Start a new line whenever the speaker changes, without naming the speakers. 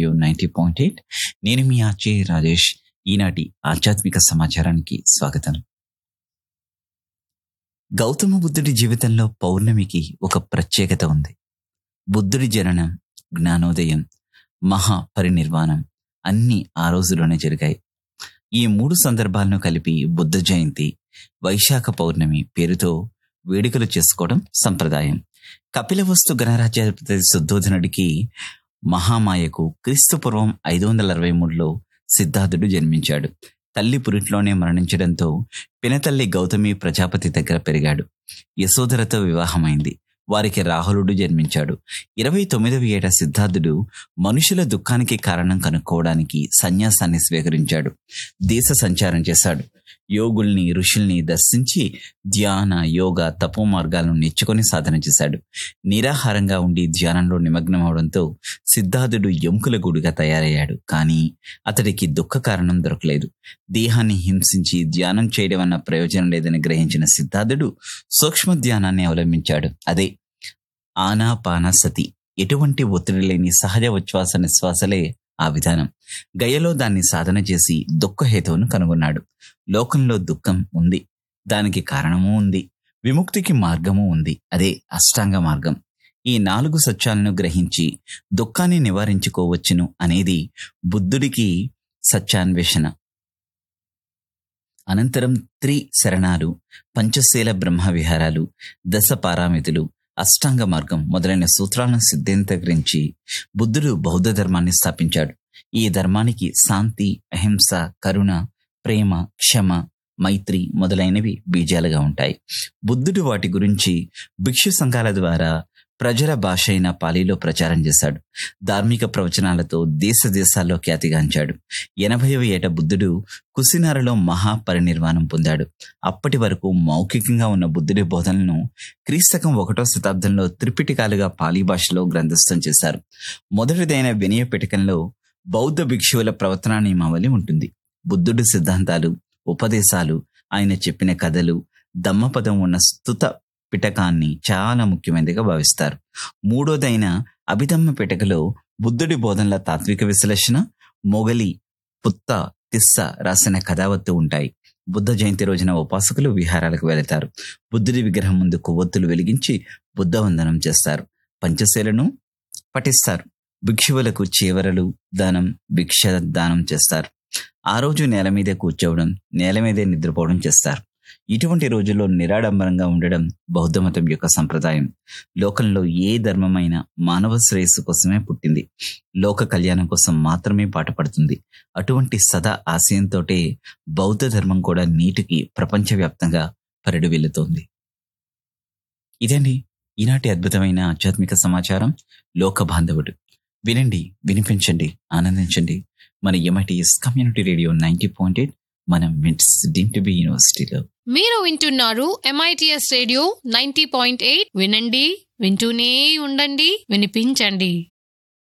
radio ninety point eight నేను మీ ఆచే రాజేష్ ఈనాటి ఆధ్యాత్మిక సమాచారానికి స్వాగతం గౌతమ బుద్ధుడి జీవితంలో పౌర్ణమికి ఒక ప్రత్యేకత ఉంది బుద్ధుడి జననం జ్ఞానోదయం మహా పరినిర్వాణం అన్నీ ఆ రోజులోనే జరిగాయి ఈ మూడు సందర్భాలను కలిపి బుద్ధ జయంతి వైశాఖ పౌర్ణమి పేరుతో వేడుకలు చేసుకోవడం సంప్రదాయం కపిలవస్తు గణరాజ్యాధిపతి శుద్ధోధనుడికి మహామాయకు క్రీస్తు పూర్వం ఐదు వందల అరవై మూడులో సిద్ధార్థుడు జన్మించాడు తల్లి పురిట్లోనే మరణించడంతో పినతల్లి గౌతమి ప్రజాపతి దగ్గర పెరిగాడు యశోధరతో వివాహమైంది వారికి రాహులుడు జన్మించాడు ఇరవై తొమ్మిదవ ఏట సిద్ధార్థుడు మనుషుల దుఃఖానికి కారణం కనుక్కోవడానికి సన్యాసాన్ని స్వీకరించాడు దేశ సంచారం చేశాడు యోగుల్ని ఋషుల్ని దర్శించి ధ్యాన యోగ తపో మార్గాలను నేర్చుకొని సాధన చేశాడు నిరాహారంగా ఉండి ధ్యానంలో నిమగ్నమవడంతో సిద్ధార్థుడు ఎముకల గుడిగా తయారయ్యాడు కానీ అతడికి దుఃఖ కారణం దొరకలేదు దేహాన్ని హింసించి ధ్యానం చేయడం వల్ల ప్రయోజనం లేదని గ్రహించిన సిద్ధార్థుడు సూక్ష్మ ధ్యానాన్ని అవలంబించాడు అదే ఆనాపాన సతి ఎటువంటి ఒత్తిడి లేని సహజ ఉచ్ఛ్వాస నిశ్వాసలే ఆ విధానం గయలో దాన్ని సాధన చేసి దుఃఖహేతువును కనుగొన్నాడు లోకంలో దుఃఖం ఉంది దానికి కారణము ఉంది విముక్తికి మార్గము ఉంది అదే అష్టాంగ మార్గం ఈ నాలుగు సత్యాలను గ్రహించి దుఃఖాన్ని నివారించుకోవచ్చును అనేది బుద్ధుడికి సత్యాన్వేషణ అనంతరం త్రి శరణాలు పంచశీల బ్రహ్మ విహారాలు దశ పారామితులు అష్టాంగ మార్గం మొదలైన సూత్రాలను సిద్ధాంతకరించి బుద్ధుడు బౌద్ధ ధర్మాన్ని స్థాపించాడు ఈ ధర్మానికి శాంతి అహింస కరుణ ప్రేమ క్షమ మైత్రి మొదలైనవి బీజాలుగా ఉంటాయి బుద్ధుడు వాటి గురించి భిక్షు సంఘాల ద్వారా ప్రజల భాష అయిన పాలీలో ప్రచారం చేశాడు ధార్మిక ప్రవచనాలతో దేశ దేశాల్లో ఖ్యాతిగాంచాడు ఎనభైవ ఏట బుద్ధుడు కుసినారలో మహాపరినిర్వాణం పొందాడు అప్పటి వరకు మౌఖికంగా ఉన్న బుద్ధుడి బోధనలను క్రీస్తకం ఒకటో శతాబ్దంలో త్రిపిటికాలుగా పాలీ భాషలో గ్రంథస్థం చేశారు మొదటిదైన వినయ పిటకంలో బౌద్ధ భిక్షువుల ప్రవర్తనా నియమావళి ఉంటుంది బుద్ధుడి సిద్ధాంతాలు ఉపదేశాలు ఆయన చెప్పిన కథలు దమ్మపదం ఉన్న స్తుత పిటకాన్ని చాలా ముఖ్యమైనదిగా భావిస్తారు మూడోదైన అభిధమ్మ పిటకలో బుద్ధుడి బోధనల తాత్విక విశ్లేషణ మొగలి పుత్త తిస్స రాసిన కథావత్తు ఉంటాయి బుద్ధ జయంతి రోజున ఉపాసకులు విహారాలకు వెళతారు బుద్ధుడి విగ్రహం ముందు కొవ్వొత్తులు వెలిగించి బుద్ధ వందనం చేస్తారు పంచశీలను పఠిస్తారు భిక్షువులకు చీవరలు దానం భిక్ష దానం చేస్తారు ఆ రోజు నేల మీదే కూర్చోవడం నేల మీదే నిద్రపోవడం చేస్తారు ఇటువంటి రోజుల్లో నిరాడంబరంగా ఉండడం బౌద్ధ మతం యొక్క సంప్రదాయం లోకంలో ఏ ధర్మమైనా మానవ శ్రేయస్సు కోసమే పుట్టింది లోక కళ్యాణం కోసం మాత్రమే పాటుపడుతుంది అటువంటి సదా ఆశయంతోటే బౌద్ధ ధర్మం కూడా నీటికి ప్రపంచవ్యాప్తంగా పరిడి వెళ్తోంది ఇదండి ఈనాటి అద్భుతమైన ఆధ్యాత్మిక సమాచారం లోక బాంధవుడు వినండి వినిపించండి ఆనందించండి మన MITS community radio ninety point eight మనం మిట్స్ టు బి యూనివర్సిటీలో
మీరు వింటున్నారు MITS radio ninety point eight వినండి వింటూనే ఉండండి వినిపించండి